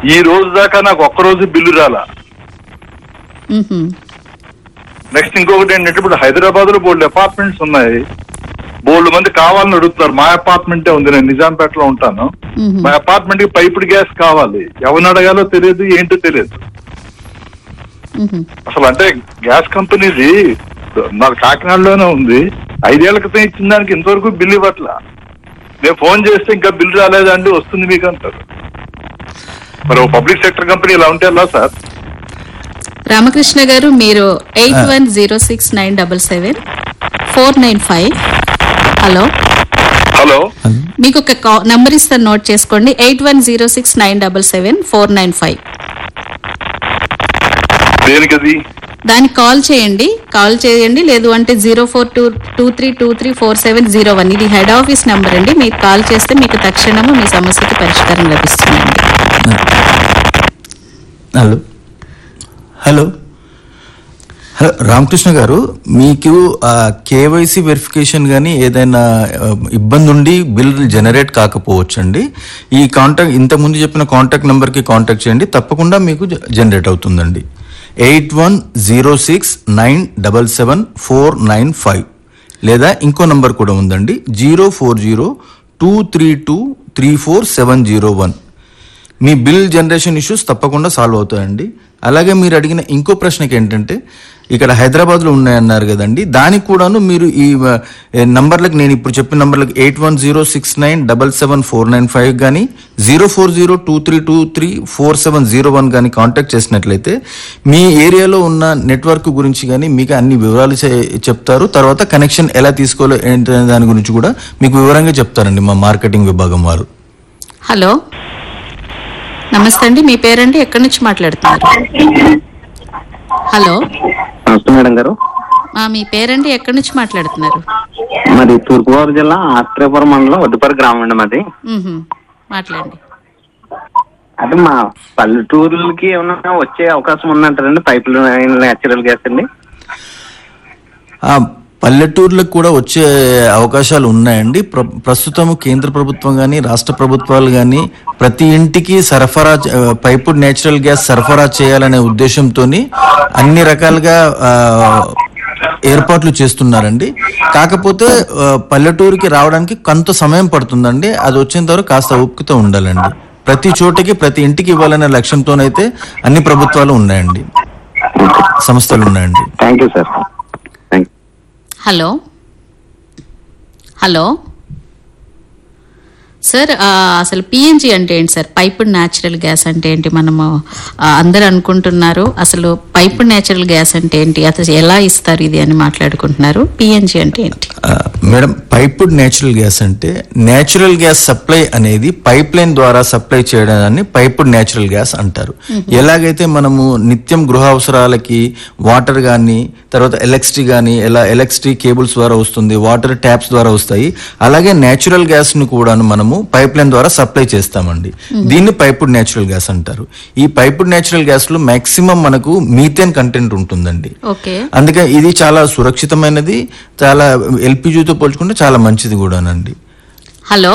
ఈ రోజు దాకా నాకు ఒక్క రోజు బిల్లు రాలా మ్హూ. నెక్స్ట్ ఇంకొకటి ఏంటంటే ఇప్పుడు హైదరాబాద్ లో బోల్డ్ అపార్ట్మెంట్స్ ఉన్నాయి బోల్డ్ మంది కావాలని అడుగుతున్నారు మా అపార్ట్మెంటే ఉంది నేను నిజాంపేటలో ఉంటాను మ్హూ. మా అపార్ట్మెంట్ కి పైపుడ్ గ్యాస్ కావాలి ఎవరిని అడగాలో తెలియదు ఏంటో తెలియదు మ్హూ. అసలు అంటే గ్యాస్ కంపెనీది నాకు కాకినాడలోనే ఉంది ఐదేళ్ల క్రితం ఇచ్చిన దానికి ఇంతవరకు బిల్లు ఇవ్వట్లా నేను ఫోన్ చేస్తే ఇంకా బిల్లు రాలేదండి వస్తుంది మీకు అంటారు మరి పబ్లిక్ సెక్టర్ కంపెనీ ఇలా ఉంటే ఎలా సార్ రామకృష్ణ గారు మీరు eight one zero six nine double seven four nine five hello hello మీకు ఒక నంబర్ ఇస్తాను నోట్ చేసుకోండి eight one zero six nine double seven four nine five దేనికి అది దానికి కాల్ చేయండి కాల్ చేయండి లేదు అంటే zero four two two three two three four seven zero one ఇది హెడ్ ఆఫీస్ నెంబర్ అండి మీరు కాల్ చేస్తే మీకు తక్షణము మీ సమస్యకి పరిష్కారం లభిస్తుందండి హలో హలో హలో రామకృష్ణ గారు మీకు కేవైసీ వెరిఫికేషన్ కానీ ఏదైనా ఆ, ఇబ్బంది ఉండి బిల్ జనరేట్ కాకపోవచ్చండి ఈ కాంటాక్ట్ ఇంతకుముందు చెప్పిన కాంటాక్ట్ నెంబర్కి కాంటాక్ట్ చేయండి తప్పకుండా మీకు జ- జనరేట్ అవుతుందండి eight one zero six nine double seven four nine five లేదా ఇంకో నంబర్ కూడా ఉందండి zero four zero two three two three four seven zero one మీ బిల్ జనరేషన్ ఇష్యూస్ తప్పకుండా సాల్వ్ అవుతాయండి అలాగే మీరు అడిగిన ఇంకో ప్రశ్నకి ఏంటంటే ఇక్కడ హైదరాబాద్లో ఉన్నాయన్నారు కదండి దానికి కూడాను మీరు ఈ ఆ, నంబర్లకు నేను ఇప్పుడు చెప్పిన నంబర్లకు eight one zero six nine double seven four nine five కానీ zero four zero two three two three four seven zero one కానీ కాంటాక్ట్ చేసినట్లయితే మీ ఏరియాలో ఉన్న నెట్వర్క్ గురించి కానీ మీకు అన్ని వివరాలు చె- చెప్తారు తర్వాత కనెక్షన్ ఎలా తీసుకోవాలో ఏంటనే దాని గురించి కూడా మీకు వివరంగా చెప్తారండి మా మార్కెటింగ్ విభాగం వారు హలో నమస్తే అండి మీ పేరండి ఎక్కడి నుంచి మాట్లాడుతున్నారు హలో నమస్తే మేడం గారు ఆ, మీ పేరండి ఎక్కడి నుంచి మాట్లాడుతున్నారు మాది తూర్పుగోదావరి జిల్లా ఆత్రేయపురం మండలం వడ్డుపరి గ్రామం అండి మాది మ్హూ. మాట్లాడండి అంటే మా పల్లెటూరులకి ఏమైనా వచ్చే అవకాశం ఉందంటారండి పైప్ లైన్ న్యాచురల్ గ్యాస్ అండి ఆ పల్లెటూర్లకు కూడా వచ్చే అవకాశాలు ఉన్నాయండి ప్ర- ప్రస్తుతం కేంద్ర ప్రభుత్వం కానీ రాష్ట్ర ప్రభుత్వాలు కానీ ప్రతి ఇంటికి సరఫరా చే- ఆ, పైపుడ్ నేచురల్ గ్యాస్ సరఫరా చేయాలనే ఉద్దేశంతో అన్ని రకాలుగా ఆ, ఏర్పాట్లు చేస్తున్నారండి కాకపోతే ఆ, పల్లెటూరుకి రావడానికి కొంత సమయం పడుతుందండి అది వచ్చేంత వరకు కాస్త ఓపికతో ఉండాలండి ప్రతి చోటకి ప్రతి ఇంటికి ఇవ్వాలనే లక్ష్యంతోనైతే అన్ని ప్రభుత్వాలు ఉన్నాయండి సంస్థలు ఉన్నాయండి thank you sir thank hello hello sir ఆ, అసలు పిఎన్జి అంటే ఏంటి సార్ పైపుడ్ న్యాచురల్ గ్యాస్ అంటే ఏంటి మనము ఆ, అందరూ అనుకుంటున్నారు అసలు పైపుడ్ న్యాచురల్ గ్యాస్ అంటే ఏంటి అసలు ఎలా ఇస్తారు ఇది అని మాట్లాడుకుంటున్నారు పిఎన్జి అంటే ఏంటి ఆ, మేడం పైపుడ్ నేచురల్ గ్యాస్ అంటే నేచురల్ గ్యాస్ సప్లై అనేది పైప్ లైన్ ద్వారా సప్లై చేయడాన్ని పైపుడ్ నేచురల్ గ్యాస్ అంటారు ఎలాగైతే మనము నిత్యం గృహ అవసరాలకి వాటర్ కానీ తర్వాత ఎలక్ట్రిసిటీ కానీ ఎలా ఎలక్ట్రిసిటీ కేబుల్స్ ద్వారా వస్తుంది వాటర్ ట్యాప్స్ ద్వారా వస్తాయి అలాగే నేచురల్ గ్యాస్ ను కూడాను మనము పైప్ లైన్ ద్వారా సప్లై చేస్తామండి దీన్ని పైపుడ్ నేచురల్ గ్యాస్ అంటారు ఈ పైపుడ్ నేచురల్ గ్యాస్ లో మాక్సిమం మనకు మీథేన్ కంటెంట్ ఉంటుందండి ఓకే అందుకే ఇది చాలా సురక్షితమైనది చాలా ఎల్పిజితో పోల్చుకుంటే చాలా మంచిది కూడానండి హలో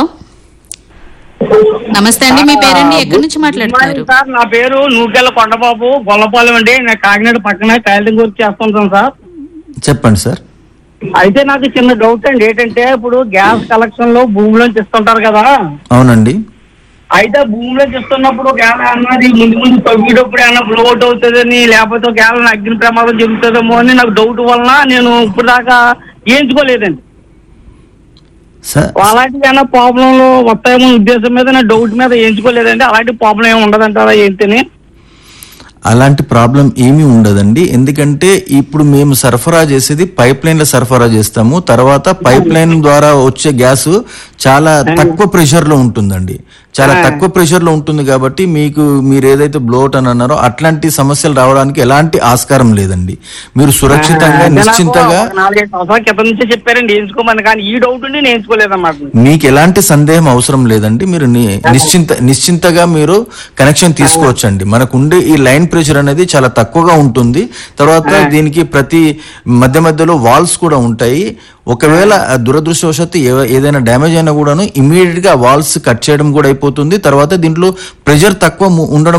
నమస్తే అండి మీ పేరండి ఎక్కడి నుంచి మాట్లాడుతున్నారు సార్ నా పేరు నూకెళ్ళ కొండబాబు గొల్లపాలెం అండి నేను కాకినాడ పక్కన టైలరింగ్ వర్క్ చేస్తుంటాను సార్ చెప్పండి సార్ అయితే నాకు చిన్న డౌట్ అండి ఏంటంటే ఇప్పుడు గ్యాస్ కలెక్షన్ లో భూమిలోంచి ఇస్తుంటారు కదా అవునండి అయితే భూమిలోకి ఇస్తున్నప్పుడు గ్యాస్ అన్నది ముందు ముందు తవ్వేటప్పుడు ఏమన్నా బ్లో అవుట్ అవుతుందని లేకపోతే గ్యాస్ అగ్ని ప్రమాదం జరుగుతుందేమో అని నాకు డౌట్ వలన నేను ఇప్పుడు దాకా వేయించుకోలేదండి సార్ అలాంటి ఏమైనా ప్రాబ్లంలు వస్తాయేమో ఉద్దేశం మీద నా డౌట్ మీద వేయించుకోలేదండి అలాంటి ప్రాబ్లం ఏమి ఉండదంటారా ఏంటని అలాంటి ప్రాబ్లం ఏమీ ఉండదండి ఎందుకంటే ఇప్పుడు మేము సరఫరా చేసేది పైప్ లైన్ల సరఫరా చేస్తాము తర్వాత పైప్ లైన్ ద్వారా వచ్చే గ్యాస్ చాలా తక్కువ ప్రెషర్ లో ఉంటుందండి చాలా తక్కువ ప్రెషర్ లో ఉంటుంది కాబట్టి మీకు మీరు ఏదైతే బ్లోట్ అని అన్నారో అట్లాంటి సమస్యలు రావడానికి ఎలాంటి ఆస్కారం లేదండి మీరు సురక్షితంగా అంటే నాకు నిశ్చింతగా ఒక నాలుగైదు సంవత్సరాల క్రితం నుంచే చెప్పారండి వేయించుకోమని కానీ ఈ డౌట్ ఉండి నేను వేయించుకోలేదన్నమాట మీకు ఎలాంటి సందేహం అవసరం లేదండి మీరు ని- నిశ్చింత నిశ్చింతగా మీరు కనెక్షన్ తీసుకోవచ్చండి మనకు ఉండే ఈ లైన్ ప్రెషర్ అనేది చాలా తక్కువగా ఉంటుంది తర్వాత దీనికి ప్రతి మధ్య మధ్యలో వాల్స్ కూడా ఉంటాయి ఒకవేళ ఆ దురదృష్టవశాత్తు ఏ- ఏదైనా డ్యామేజ్ అయినా కూడాను ఇమీడియట్ గా వాల్స్ కట్ చేయడం కూడా అయిపోతుంది తర్వాత దీంట్లో ప్రెషర్ తక్కువ ము- ఉండడం